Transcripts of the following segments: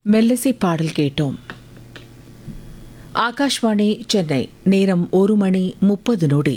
மெல்லிசை பாடல் கேட்டோம் ஆகாஷ்வாணி சென்னை நேரம் ஒரு மணி முப்பது நொடி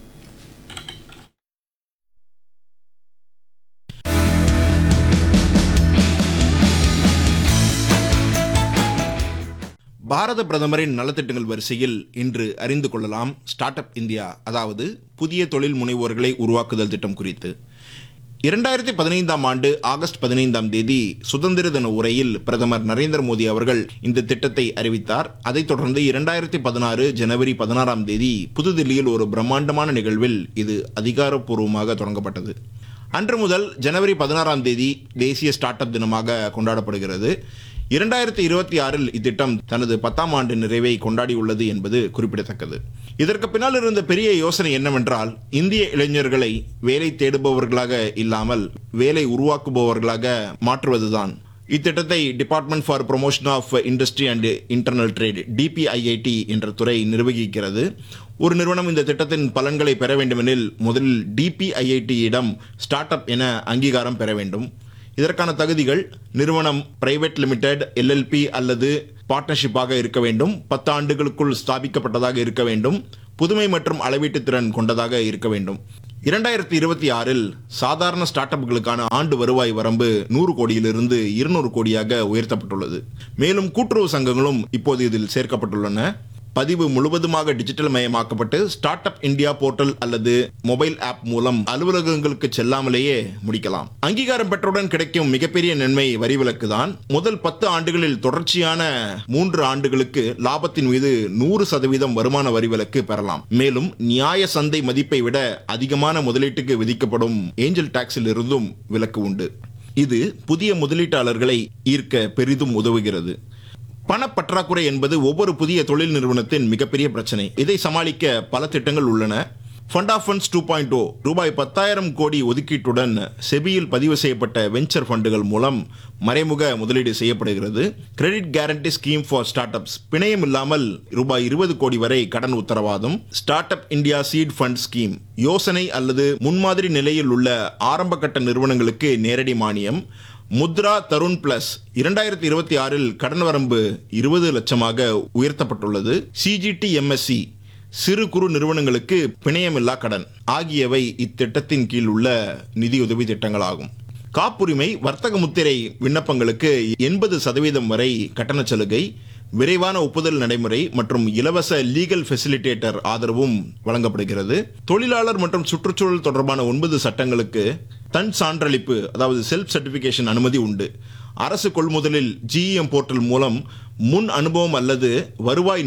பாரத பிரதமரின் நலத்திட்டங்கள் வரிசையில் இன்று அறிந்து கொள்ளலாம் ஸ்டார்ட் அப் இந்தியா அதாவது புதிய தொழில் முனைவோர்களை உருவாக்குதல் திட்டம் குறித்து இரண்டாயிரத்தி பதினைந்தாம் ஆண்டு ஆகஸ்ட் பதினைந்தாம் தேதி சுதந்திர தின உரையில் பிரதமர் நரேந்திர மோடி அவர்கள் இந்த திட்டத்தை அறிவித்தார் அதைத் தொடர்ந்து இரண்டாயிரத்தி பதினாறு ஜனவரி பதினாறாம் தேதி புதுதில்லியில் ஒரு பிரம்மாண்டமான நிகழ்வில் இது அதிகாரப்பூர்வமாக தொடங்கப்பட்டது அன்று முதல் ஜனவரி பதினாறாம் தேதி தேசிய ஸ்டார்ட் அப் தினமாக கொண்டாடப்படுகிறது இரண்டாயிரத்தி இருபத்தி ஆறில் இத்திட்டம் தனது பத்தாம் ஆண்டு நிறைவை கொண்டாடியுள்ளது என்பது குறிப்பிடத்தக்கது இதற்கு பின்னால் இருந்த பெரிய யோசனை என்னவென்றால் இந்திய இளைஞர்களை வேலை தேடுபவர்களாக இல்லாமல் வேலை உருவாக்குபவர்களாக மாற்றுவதுதான் இத்திட்டத்தை Department for Promotion of Industry and Internal Trade DPIIT என்ற துறை நிர்வகிக்கிறது ஒரு நிறுவனம் இந்த திட்டத்தின் பலன்களை பெற வேண்டுமெனில் முதலில் டிபிஐஐடியிடம் ஸ்டார்ட் அப் என அங்கீகாரம் பெற வேண்டும் இதற்கான தகுதிகள் நிறுவனம் பிரைவேட் லிமிடெட் எல்எல்பி அல்லது பார்ட்னர்ஷிப்பாக இருக்க வேண்டும் பத்து ஆண்டுகளுக்குள் ஸ்தாபிக்கப்பட்டதாக இருக்க வேண்டும் புதுமை மற்றும் அளவீட்டு திறன் கொண்டதாக இருக்க வேண்டும் இரண்டாயிரத்தி இருபத்தி ஆறில் சாதாரண ஸ்டார்ட் அப்களுக்கான ஆண்டு வருவாய் வரம்பு நூறு கோடியிலிருந்து இருநூறு கோடியாக உயர்த்தப்பட்டுள்ளது மேலும் கூட்டுறவு சங்கங்களும் இப்போது இதில் சேர்க்கப்பட்டுள்ளன பதிவு முழுவதுமாக டிஜிட்டல் மயமாக்கப்பட்டு ஸ்டார்ட் அப் இந்தியா போர்ட்டல் அல்லது மொபைல் ஆப் மூலம் அலுவலகங்களுக்கு செல்லாமலேயே முடிக்கலாம் அங்கீகாரம் பெற்றவுடன் கிடைக்கும் மிகப்பெரிய நன்மை வரி விலக்கு தான் முதல் பத்து ஆண்டுகளில் தொடர்ச்சியான மூன்று ஆண்டுகளுக்கு லாபத்தின் மீது நூறு சதவீதம் வருமான வரி விலக்கு பெறலாம் மேலும் நியாய சந்தை மதிப்பை விட அதிகமான முதலீட்டுக்கு விதிக்கப்படும் ஏஞ்சல் டாக்ஸில் இருந்தும் விலக்கு உண்டு இது புதிய முதலீட்டாளர்களை ஈர்க்க பெரிதும் உதவுகிறது பணப்பற்றாக்குறை என்பது ஒவ்வொரு புதிய தொழில் நிறுவனத்தின் மிகப்பெரிய பிரச்சனை இதை சமாளிக்க பல திட்டங்கள் உள்ளன fund of funds two point o ரூபாய் பத்தாயிரம் கோடி ஒதுக்கீட்டுடன் செபியில் பதிவு செய்யப்பட்ட வெஞ்சர் ஃபண்டுகள் மூலம் மறைமுக முதலீடு செய்யப்படுகிறது Credit Guarantee Scheme for Startups பிணையம் இல்லாமல் ரூபாய் இருபது கோடி வரை கடன் உத்தரவாதம் Startup India Seed Fund Scheme யோசனை அல்லது முன்மாதிரி நிலையில் உள்ள ஆரம்பகட்ட நிறுவனங்களுக்கு நேரடி மானியம் முத்ரா தருண் பிளஸ் இரண்டாயிரத்தி இருபத்தி ஆறில் கடன் வரம்பு இருபது லட்சமாக உயர்த்தப்பட்டுள்ளது சிஜிடி எம்எஸ்சி சிறு குறு நிறுவனங்களுக்கு பிணையமில்லா கடன் ஆகியவை இத்திட்டத்தின் கீழ் உள்ள நிதியுதவி திட்டங்களாகும் காப்புரிமை வர்த்தக முத்திரை விண்ணப்பங்களுக்கு எண்பது சதவீதம் வரை கட்டணச் சலுகை விரைவான ஒப்புதல் நடைமுறை மற்றும் இலவச லீகல் ஃபெசிலிட்டேட்டர் ஆதரவும் வழங்கப்படுகிறது தொழிலாளர் மற்றும் சுற்றுச்சூழல் தொடர்பான ஒன்பது சட்டங்களுக்கு தன் சான்றளிப்பு அதாவது செல்ஃப் சர்டிபிகேஷன் அனுமதி உண்டு அரசு கொள்முதலில் ஜிஇஎம் போர்ட்டல் மூலம் முன் அனுபவம் அல்லது வருவாய்